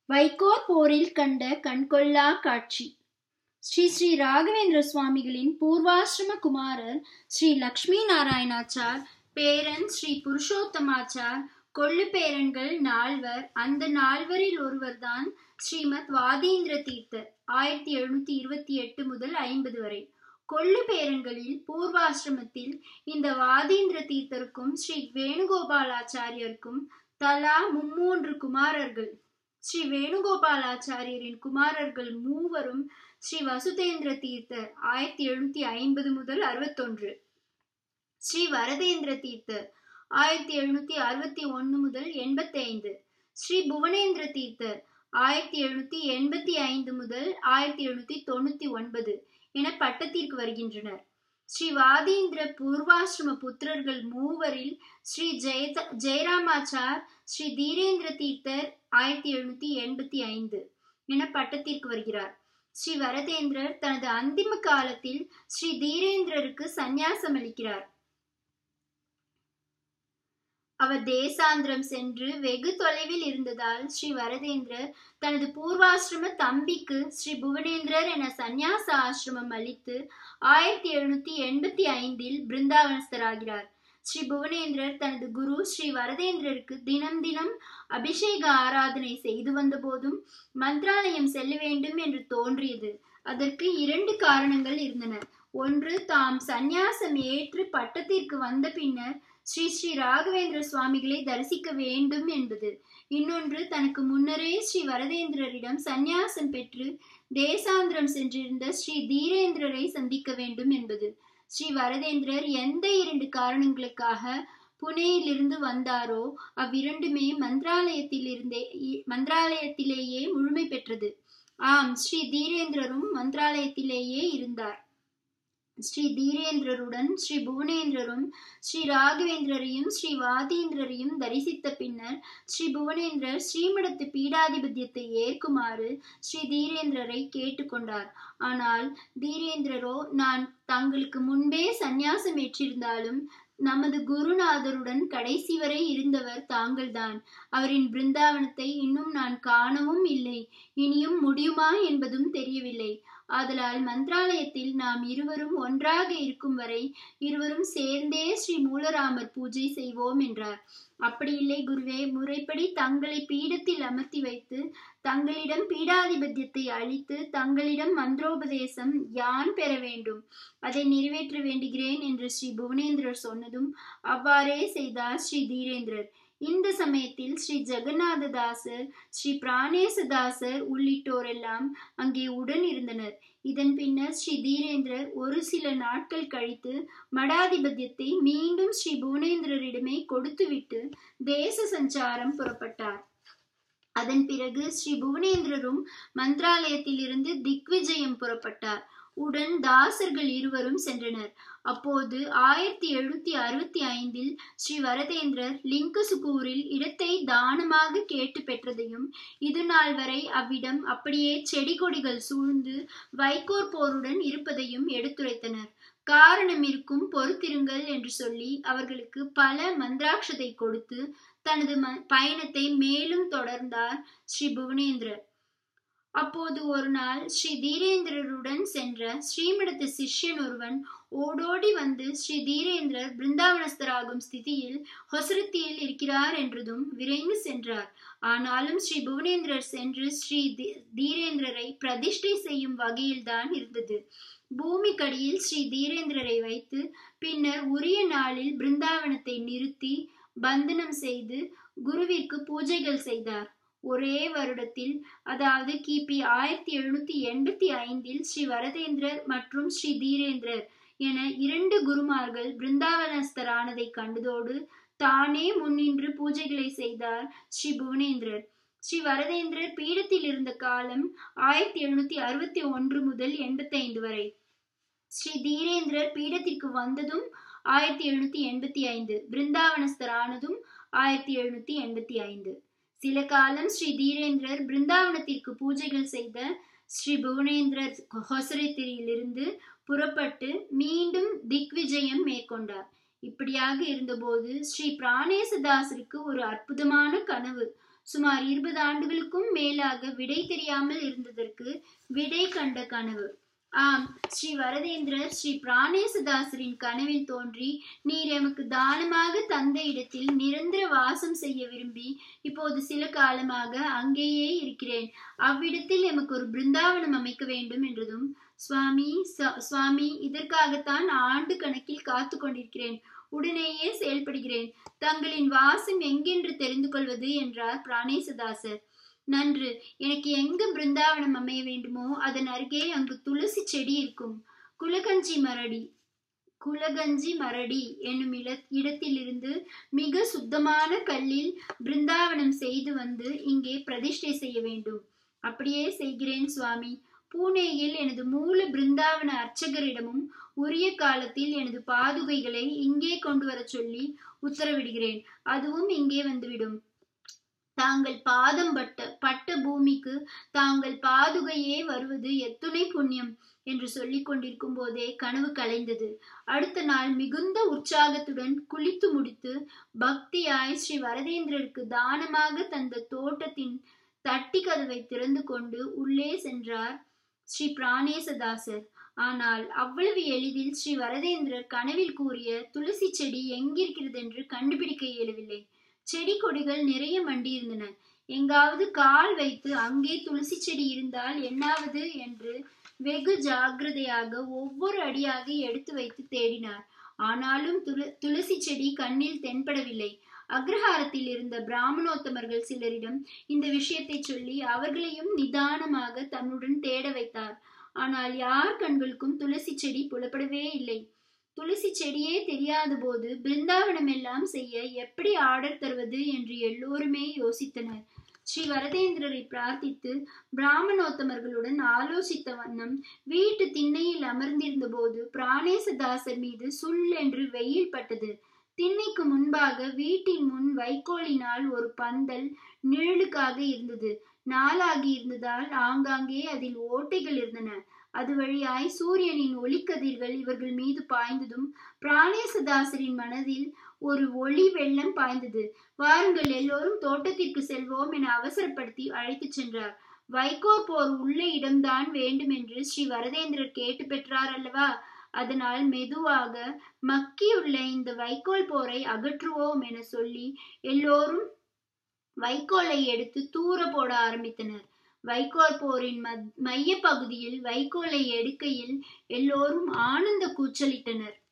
வைக்கோற் போரில் கண்ட கண்கொள்ளா காட்சி ஸ்ரீ ஸ்ரீ ராகவேந்திர சுவாமிகளின் பூர்வாசிரம குமாரர் ஸ்ரீ லக்ஷ்மி நாராயணாச்சார் பேரன் ஸ்ரீ புருஷோத்தமாச்சார் கொள்ளு பேரன்கள் நால்வர் அந்த நால்வரில் ஒருவர்தான் ஸ்ரீமத் வாதீந்திர தீர்த்தர் ஆயிரத்தி எழுநூத்தி இருபத்தி எட்டு முதல் ஐம்பது வரை கொள்ளு பேரன்களில் பூர்வாசிரமத்தில் இந்த வாதீந்திர தீர்த்தருக்கும் ஸ்ரீ வேணுகோபாலாச்சாரியருக்கும் தலா மும்மூன்று குமாரர்கள் ஸ்ரீ வேணுகோபாலாச்சாரியரின் குமாரர்கள் மூவரும் ஸ்ரீ வசுதேந்திர தீர்த்தர் ஆயிரத்தி எழுநூத்தி ஐம்பது முதல் அறுபத்தொன்று ஸ்ரீ வரதேந்திர தீர்த்தர் ஆயிரத்தி எழுநூத்தி அறுபத்தி ஒன்னு முதல் எண்பத்தி ஐந்து ஸ்ரீ புவனேந்திர தீர்த்தர் ஆயிரத்தி எழுநூத்தி எண்பத்தி ஐந்து முதல் ஆயிரத்தி எழுநூத்தி தொண்ணூத்தி ஒன்பது என பட்டத்திற்கு வருகின்றனர் ஸ்ரீ வாதீந்திர பூர்வாசிரம புத்திரர்கள் மூவரில் ஸ்ரீ ஜெய ஜெயராமாச்சார் ஸ்ரீ தீரேந்திர தீர்த்தர் ஆயிரத்தி எழுநூத்தி எண்பத்தி ஐந்து என பட்டத்திற்கு வருகிறார் ஸ்ரீ வரதேந்திரர் தனது அந்திம காலத்தில் ஸ்ரீ தீரேந்திரருக்கு சந்நியாசம் அளிக்கிறார் அவர் தேசாந்திரம் சென்று வெகு தொலைவில் இருந்ததால் ஸ்ரீ வரதேந்திரர் தனது பூர்வாசிரம தம்பிக்கு ஸ்ரீ புவனேந்திரர் என சந்நியாச ஆசிரமம் அளித்து ஆயிரத்தி எழுநூத்தி எண்பத்தி ஐந்தில் பிருந்தாவனஸ்தராகிறார் ஸ்ரீ புவனேந்திரர் தனது குரு ஸ்ரீ வரதேந்திரருக்கு தினம் தினம் அபிஷேக ஆராதனை செய்து வந்த போதும் மந்திராலயம் செல்ல வேண்டும் என்று தோன்றியது அதற்கு இரண்டு காரணங்கள் இருந்தன ஒன்று தாம் சந்நியாசம் ஏற்று பட்டத்திற்கு வந்த பின்னர் ஸ்ரீ ஸ்ரீ ராகவேந்திர சுவாமிகளை தரிசிக்க வேண்டும் என்பது இன்னொன்று தனக்கு முன்னரே ஸ்ரீ வரதேந்திரரிடம் சந்நியாசம் பெற்று தேசாந்திரம் சென்றிருந்த ஸ்ரீ தீரேந்திரரை சந்திக்க வேண்டும் என்பது ஸ்ரீ வரதேந்திரர் எந்த இரண்டு காரணங்களுக்காக புனேயிலிருந்து வந்தாரோ அவ்விரண்டுமே மந்திராலயத்தில் இருந்தே மந்திராலயத்திலேயே முழுமை பெற்றது ஆம் ஸ்ரீ தீரேந்திரரும் மந்திராலயத்திலேயே இருந்தார் ஸ்ரீ தீரேந்திரருடன் ஸ்ரீ புவனேந்திரரும் ஸ்ரீ ராகவேந்திரரையும் ஸ்ரீ வாதீந்திரரையும் தரிசித்த பின்னர் ஸ்ரீ புவனேந்திரர் ஸ்ரீமடத்து பீடாதிபத்தியத்தை ஏற்குமாறு ஸ்ரீ தீரேந்திரரை கேட்டுக்கொண்டார் ஆனால் தீரேந்திரரோ நான் தங்களுக்கு முன்பே சந்நியாசம் ஏற்றிருந்தாலும் நமது குருநாதருடன் கடைசி வரை இருந்தவர் தாங்கள்தான் அவரின் பிருந்தாவனத்தை இன்னும் நான் காணவும் இல்லை இனியும் முடியுமா என்பதும் தெரியவில்லை ஆதலால் மந்திராலயத்தில் நாம் இருவரும் ஒன்றாக இருக்கும் வரை இருவரும் சேர்ந்தே ஸ்ரீ மூலராமர் பூஜை செய்வோம் என்றார் அப்படி இல்லை குருவே முறைப்படி தங்களை பீடத்தில் அமர்த்தி வைத்து தங்களிடம் பீடாதிபத்தியத்தை அளித்து தங்களிடம் மந்திரோபதேசம் யான் பெற வேண்டும் அதை நிறைவேற்ற வேண்டுகிறேன் என்று ஸ்ரீ புவனேந்திரர் சொன்னதும் அவ்வாறே செய்தார் ஸ்ரீ தீரேந்திரர் இந்த சமயத்தில் ஸ்ரீ ஜெகநாததாசர் ஸ்ரீ பிராணேசதாசர் உள்ளிட்டோரெல்லாம் அங்கே உடன் இருந்தனர் இதன் பின்னர் ஸ்ரீ தீரேந்திரர் ஒரு சில நாட்கள் கழித்து மடாதிபத்தியத்தை மீண்டும் ஸ்ரீ புவனேந்திரரிடமே கொடுத்துவிட்டு தேச சஞ்சாரம் புறப்பட்டார் அதன் பிறகு ஸ்ரீ புவனேந்திரரும் மந்திராலயத்திலிருந்து திக்விஜயம் புறப்பட்டார் உடன் தாசர்கள் இருவரும் சென்றனர் அப்போது ஆயிரத்தி எழுநூத்தி அறுபத்தி ஐந்தில் ஸ்ரீ வரதேந்திரர் லிங்கசுகூரில் இடத்தை தானமாக கேட்டு பெற்றதையும் இது நாள் வரை அவ்விடம் அப்படியே செடி கொடிகள் சூழ்ந்து வைக்கோர் போருடன் இருப்பதையும் எடுத்துரைத்தனர் காரணம் இருக்கும் பொறுத்திருங்கள் என்று சொல்லி அவர்களுக்கு பல மந்திராட்சதை கொடுத்து தனது பயணத்தை மேலும் தொடர்ந்தார் ஸ்ரீ புவனேந்திரர் அப்போது ஒரு நாள் ஸ்ரீ தீரேந்திரருடன் சென்ற ஸ்ரீமடத்து சிஷ்யன் ஒருவன் ஓடோடி வந்து ஸ்ரீ தீரேந்திரர் பிருந்தாவனஸ்தராகும் ஸ்திதியில் ஹொசரத்தியில் இருக்கிறார் என்றதும் விரைந்து சென்றார் ஆனாலும் ஸ்ரீ புவனேந்திரர் சென்று ஸ்ரீ தீரேந்திரரை பிரதிஷ்டை செய்யும் வகையில்தான் இருந்தது பூமிக்கடியில் ஸ்ரீ தீரேந்திரரை வைத்து பின்னர் உரிய நாளில் பிருந்தாவனத்தை நிறுத்தி பந்தனம் செய்து குருவிற்கு பூஜைகள் செய்தார் ஒரே வருடத்தில் அதாவது கிபி ஆயிரத்தி எழுநூத்தி எண்பத்தி ஐந்தில் ஸ்ரீ வரதேந்திரர் மற்றும் ஸ்ரீ தீரேந்திரர் என இரண்டு குருமார்கள் பிருந்தாவனஸ்தரானதை கண்டதோடு தானே முன்னின்று பூஜைகளை செய்தார் ஸ்ரீ புவனேந்திரர் ஸ்ரீ வரதேந்திரர் பீடத்தில் இருந்த காலம் ஆயிரத்தி எழுநூத்தி அறுபத்தி ஒன்று முதல் எண்பத்தி ஐந்து வரை ஸ்ரீ தீரேந்திரர் பீடத்திற்கு வந்ததும் ஆயிரத்தி எழுநூத்தி எண்பத்தி ஐந்து பிருந்தாவனஸ்தரானதும் ஆயிரத்தி எழுநூத்தி எண்பத்தி ஐந்து சில காலம் ஸ்ரீ தீரேந்திரர் பிருந்தாவனத்திற்கு பூஜைகள் செய்த ஸ்ரீ புவனேந்திரர் ஹொசரத்திரியிலிருந்து புறப்பட்டு மீண்டும் திக்விஜயம் மேற்கொண்டார் இப்படியாக இருந்தபோது ஸ்ரீ பிராணேசதாசருக்கு ஒரு அற்புதமான கனவு சுமார் இருபது ஆண்டுகளுக்கும் மேலாக விடை தெரியாமல் இருந்ததற்கு விடை கண்ட கனவு ஆம் ஸ்ரீ வரதேந்திரர் ஸ்ரீ பிராணேசதாசரின் கனவில் தோன்றி நீர் எமக்கு தானமாக தந்த இடத்தில் நிரந்தர வாசம் செய்ய விரும்பி இப்போது சில காலமாக அங்கேயே இருக்கிறேன் அவ்விடத்தில் எமக்கு ஒரு பிருந்தாவனம் அமைக்க வேண்டும் என்றதும் சுவாமி சுவாமி இதற்காகத்தான் ஆண்டு கணக்கில் காத்து கொண்டிருக்கிறேன் உடனேயே செயல்படுகிறேன் தங்களின் வாசம் எங்கென்று தெரிந்து கொள்வது என்றார் பிராணேசதாசர் நன்று எனக்கு எங்க பிருந்தாவனம் அமைய வேண்டுமோ அதன் அருகே அங்கு துளசி செடி இருக்கும் குலகஞ்சி மரடி குலகஞ்சி மரடி என்னும் இட இடத்திலிருந்து மிக சுத்தமான கல்லில் பிருந்தாவனம் செய்து வந்து இங்கே பிரதிஷ்டை செய்ய வேண்டும் அப்படியே செய்கிறேன் சுவாமி பூனேயில் எனது மூல பிருந்தாவன அர்ச்சகரிடமும் உரிய காலத்தில் எனது பாதுகைகளை இங்கே கொண்டு வர சொல்லி உத்தரவிடுகிறேன் அதுவும் இங்கே வந்துவிடும் தாங்கள் பாதம் பட்ட பட்ட பூமிக்கு தாங்கள் பாதுகையே வருவது எத்துணை புண்ணியம் என்று சொல்லிக் கொண்டிருக்கும் போதே கனவு கலைந்தது அடுத்த நாள் மிகுந்த உற்சாகத்துடன் குளித்து முடித்து பக்தியாய் ஸ்ரீ வரதேந்திரருக்கு தானமாக தந்த தோட்டத்தின் தட்டி கதவை திறந்து கொண்டு உள்ளே சென்றார் ஸ்ரீ பிராணேசதாசர் ஆனால் அவ்வளவு எளிதில் ஸ்ரீ வரதேந்திரர் கனவில் கூறிய துளசி செடி எங்கிருக்கிறது என்று கண்டுபிடிக்க இயலவில்லை செடி கொடிகள் நிறைய மண்டியிருந்தன எங்காவது கால் வைத்து அங்கே துளசி செடி இருந்தால் என்னாவது என்று வெகு ஜாகிரதையாக ஒவ்வொரு அடியாக எடுத்து வைத்து தேடினார் ஆனாலும் துள துளசி செடி கண்ணில் தென்படவில்லை அக்ரஹாரத்தில் இருந்த பிராமணோத்தமர்கள் சிலரிடம் இந்த விஷயத்தை சொல்லி அவர்களையும் நிதானமாக தன்னுடன் தேட வைத்தார் ஆனால் யார் கண்களுக்கும் துளசி செடி புலப்படவே இல்லை துளசி செடியே தெரியாத போது பிருந்தாவனம் எல்லாம் செய்ய எப்படி ஆர்டர் தருவது என்று எல்லோருமே யோசித்தனர் ஸ்ரீ வரதேந்திரரை பிரார்த்தித்து பிராமணோத்தமர்களுடன் ஆலோசித்த வண்ணம் வீட்டு திண்ணையில் அமர்ந்திருந்த போது பிராணேசதாசர் மீது சுல் என்று வெயில் பட்டது திண்ணைக்கு முன்பாக வீட்டின் முன் வைக்கோலினால் ஒரு பந்தல் நிழலுக்காக இருந்தது நாளாகி இருந்ததால் ஆங்காங்கே அதில் ஓட்டைகள் இருந்தன அது வழியாய் சூரியனின் ஒளிக்கதிர்கள் இவர்கள் மீது பாய்ந்ததும் பிராணேசதாசரின் மனதில் ஒரு ஒளி வெள்ளம் பாய்ந்தது வாருங்கள் எல்லோரும் தோட்டத்திற்கு செல்வோம் என அவசரப்படுத்தி அழைத்துச் சென்றார் வைகோர் போர் உள்ள இடம்தான் வேண்டும் என்று ஸ்ரீ வரதேந்திரர் கேட்டு பெற்றார் அல்லவா அதனால் மெதுவாக மக்கியுள்ள இந்த வைக்கோல் போரை அகற்றுவோம் என சொல்லி எல்லோரும் வைக்கோலை எடுத்து தூர போட ஆரம்பித்தனர் வைக்கோல் போரின் மைய பகுதியில் வைக்கோலை எடுக்கையில் எல்லோரும் ஆனந்த கூச்சலிட்டனர்